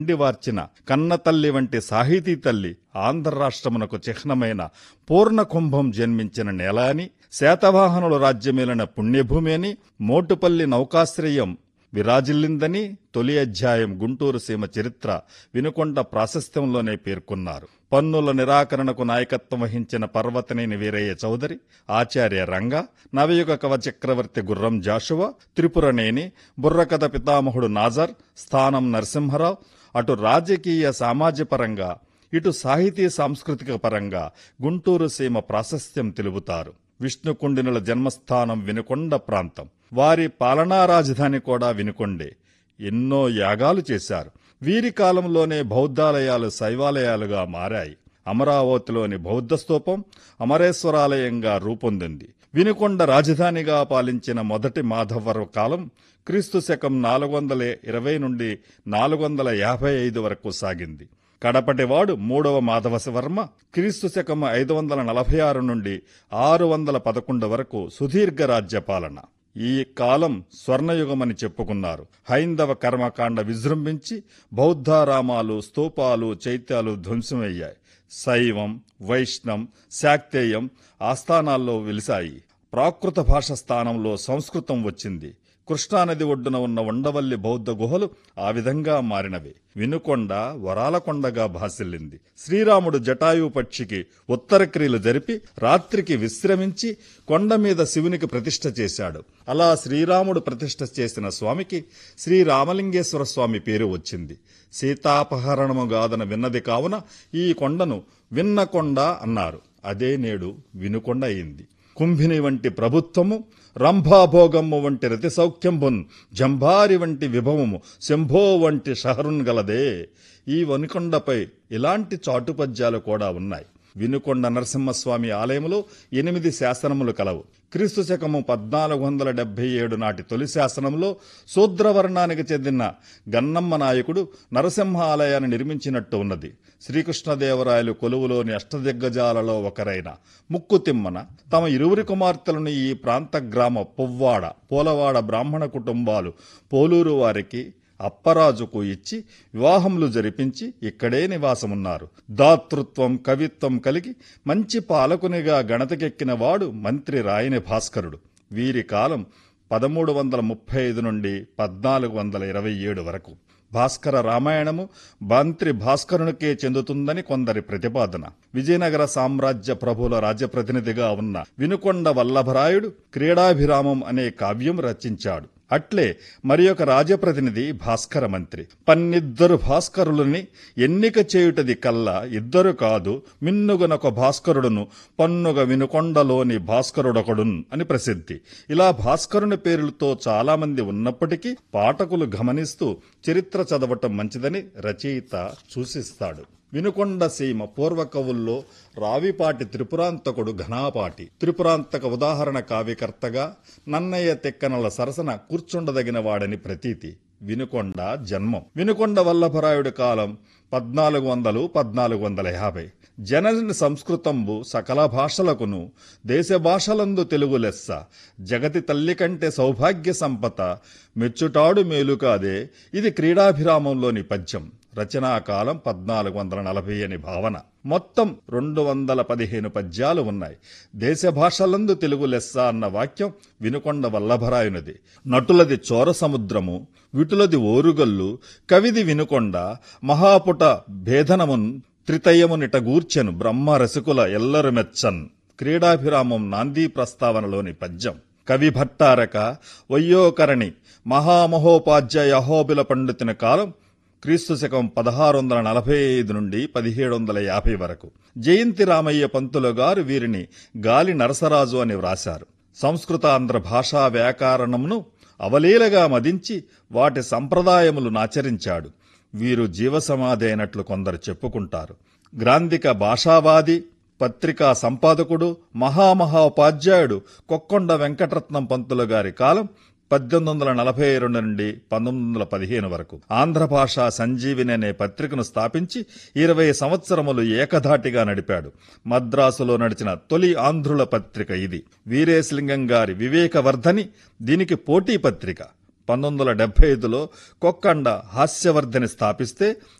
వార్చిన కన్నతల్లి వంటి సాహితీ తల్లి ఆంధ్ర రాష్ట్రమునకు చిహ్నమైన పూర్ణ కుంభం జన్మించిన నేల అని శాతవాహనుల రాజ్యమేలిన పుణ్యభూమి అని మోటుపల్లి నౌకాశ్రయం విరాజిల్లిందని తొలి అధ్యాయం గుంటూరు సీమ చరిత్ర వినుకొండ ప్రాశస్త్యంలోనే పేర్కొన్నారు పన్నుల నిరాకరణకు నాయకత్వం వహించిన పర్వతనేని వీరయ్య చౌదరి ఆచార్య రంగ నవయుగ కవ చక్రవర్తి గుర్రం జాషువా త్రిపురనేని బుర్రకథ పితామహుడు నాజర్ స్థానం నరసింహరావు అటు రాజకీయ సామాజికపరంగా ఇటు సాహితీ సాంస్కృతిక పరంగా గుంటూరు సీమ ప్రాశస్త్యం తెలుపుతారు విష్ణుకుండినుల జన్మస్థానం వినుకొండ ప్రాంతం వారి పాలనా రాజధాని కూడా వినుకొండే ఎన్నో యాగాలు చేశారు వీరి కాలంలోనే బౌద్ధాలయాలు శైవాలయాలుగా మారాయి అమరావతిలోని బౌద్ధ స్తూపం అమరేశ్వరాలయంగా రూపొందింది వినుకొండ రాజధానిగా పాలించిన మొదటి మాధవర కాలం క్రీస్తు శకం నాలుగు వందల ఇరవై నుండి నాలుగు వందల యాభై ఐదు వరకు సాగింది కడపటివాడు మూడవ మాధవశవర్మ క్రీస్తు శకం ఐదు వందల నలభై ఆరు నుండి ఆరు వందల పదకొండు వరకు సుదీర్ఘ రాజ్యపాలన ఈ కాలం స్వర్ణయుగమని చెప్పుకున్నారు హైందవ కర్మకాండ విజృంభించి బౌద్ధారామాలు స్తూపాలు చైత్యాలు ధ్వంసమయ్యాయి శైవం వైష్ణం శాక్తేయం ఆస్థానాల్లో వెలిశాయి ప్రాకృత భాష స్థానంలో సంస్కృతం వచ్చింది కృష్ణానది ఒడ్డున ఉన్న ఉండవల్లి బౌద్ధ గుహలు ఆ విధంగా మారినవి వినుకొండ వరాలకొండగా భాసిల్లింది శ్రీరాముడు జటాయు పక్షికి ఉత్తర క్రియలు జరిపి రాత్రికి విశ్రమించి కొండ మీద శివునికి ప్రతిష్ఠ చేశాడు అలా శ్రీరాముడు ప్రతిష్ఠ చేసిన స్వామికి శ్రీరామలింగేశ్వర స్వామి పేరు వచ్చింది సీతాపహరణము గాదన విన్నది కావున ఈ కొండను విన్నకొండ అన్నారు అదే నేడు వినుకొండ అయింది కుంభిని వంటి ప్రభుత్వము రంభాభోగము వంటి రతి సౌఖ్యంబున్ జంభారి వంటి విభవము శంభో వంటి షహరున్ గలదే ఈ వనికొండపై ఇలాంటి చాటుపద్యాలు కూడా ఉన్నాయి వినుకొండ నరసింహస్వామి ఆలయంలో ఎనిమిది శాసనములు కలవు క్రీస్తు శకము పద్నాలుగు వందల డెబ్బై ఏడు నాటి తొలి శాసనంలో శూద్రవర్ణానికి చెందిన గన్నమ్మ నాయకుడు నరసింహ ఆలయాన్ని నిర్మించినట్టు ఉన్నది శ్రీకృష్ణదేవరాయలు కొలువులోని అష్టదిగ్గజాలలో ఒకరైన ముక్కుతిమ్మన తమ ఇరువురి కుమార్తెలను ఈ ప్రాంత గ్రామ పువ్వాడ పోలవాడ బ్రాహ్మణ కుటుంబాలు పోలూరు వారికి అప్పరాజుకు ఇచ్చి వివాహములు జరిపించి ఇక్కడే నివాసమున్నారు దాతృత్వం కవిత్వం కలిగి మంచి పాలకునిగా గణతకెక్కిన వాడు మంత్రి రాయని భాస్కరుడు వీరి కాలం పదమూడు వందల ముప్పై ఐదు నుండి పద్నాలుగు వందల ఇరవై ఏడు వరకు భాస్కర రామాయణము మంత్రి భాస్కరునికే చెందుతుందని కొందరి ప్రతిపాదన విజయనగర సామ్రాజ్య ప్రభుల రాజప్రతినిధిగా ఉన్న వినుకొండ వల్లభరాయుడు క్రీడాభిరామం అనే కావ్యం రచించాడు అట్లే మరి ఒక రాజప్రతినిధి భాస్కర మంత్రి పన్నిద్దరు భాస్కరులని ఎన్నిక చేయుటది కల్లా ఇద్దరు కాదు మిన్నుగనొక భాస్కరుడును పన్నుగ వినుకొండలోని భాస్కరుడొకడున్ అని ప్రసిద్ధి ఇలా భాస్కరుని పేరులతో చాలా మంది ఉన్నప్పటికీ పాఠకులు గమనిస్తూ చరిత్ర చదవటం మంచిదని రచయిత సూచిస్తాడు వినుకొండ సీమ పూర్వ కవుల్లో రావిపాటి త్రిపురాంతకుడు ఘనాపాటి త్రిపురాంతక ఉదాహరణ కావ్యకర్తగా నన్నయ్య తెక్కనల సరసన కూర్చుండదగిన వాడని ప్రతీతి వినుకొండ జన్మం వినుకొండ వల్లభరాయుడి కాలం పద్నాలుగు వందలు పద్నాలుగు వందల యాభై జనని సంస్కృతంబు సకల భాషలకును దేశ భాషలందు తెలుగు లెస్స జగతి తల్లి కంటే సౌభాగ్య సంపత మెచ్చుటాడు మేలు కాదే ఇది క్రీడాభిరామంలోని పద్యం రచనా కాలం పద్నాలుగు వందల నలభై అని భావన మొత్తం రెండు వందల పదిహేను పద్యాలు ఉన్నాయి దేశ భాషలందు తెలుగు లెస్స అన్న వాక్యం వినుకొండ వల్లభరాయునిది నటులది చోర సముద్రము విటులది ఓరుగల్లు కవిది వినుకొండ మహాపుట భేదనమున్ త్రితయమునిట గూర్చెను బ్రహ్మ రసికుల ఎల్లరు మెచ్చన్ క్రీడాభిరామం నాందీ ప్రస్తావనలోని పద్యం కవి భట్టారక వయ్యోకరణి మహామహోపాధ్యాయ అహోబిల పండితుని కాలం క్రీస్తు శకం పదహారు వందల నలభై ఐదు నుండి పదిహేడు వందల యాభై వరకు జయంతి రామయ్య పంతులు గారు వీరిని గాలి నరసరాజు అని వ్రాశారు సంస్కృతాంధ్ర భాషా వ్యాకరణమును అవలీలగా మదించి వాటి సంప్రదాయములు నాచరించాడు వీరు జీవసమాధి అయినట్లు కొందరు చెప్పుకుంటారు గ్రాంధిక భాషావాది పత్రికా సంపాదకుడు మహామహోపాధ్యాయుడు కొక్కొండ వెంకటరత్నం పంతులు గారి కాలం పద్దెనిమిది వందల నలభై రెండు నుండి పంతొమ్మిది వందల పదిహేను వరకు ఆంధ్ర భాషా సంజీవిని అనే పత్రికను స్థాపించి ఇరవై సంవత్సరములు ఏకధాటిగా నడిపాడు మద్రాసులో నడిచిన తొలి ఆంధ్రుల పత్రిక ఇది వీరేశలింగం గారి వివేకవర్ధని దీనికి పోటీ పత్రిక పంతొమ్మిది వందల డెబ్బై ఐదులో కొక్కండ హాస్యవర్ధని స్థాపిస్తే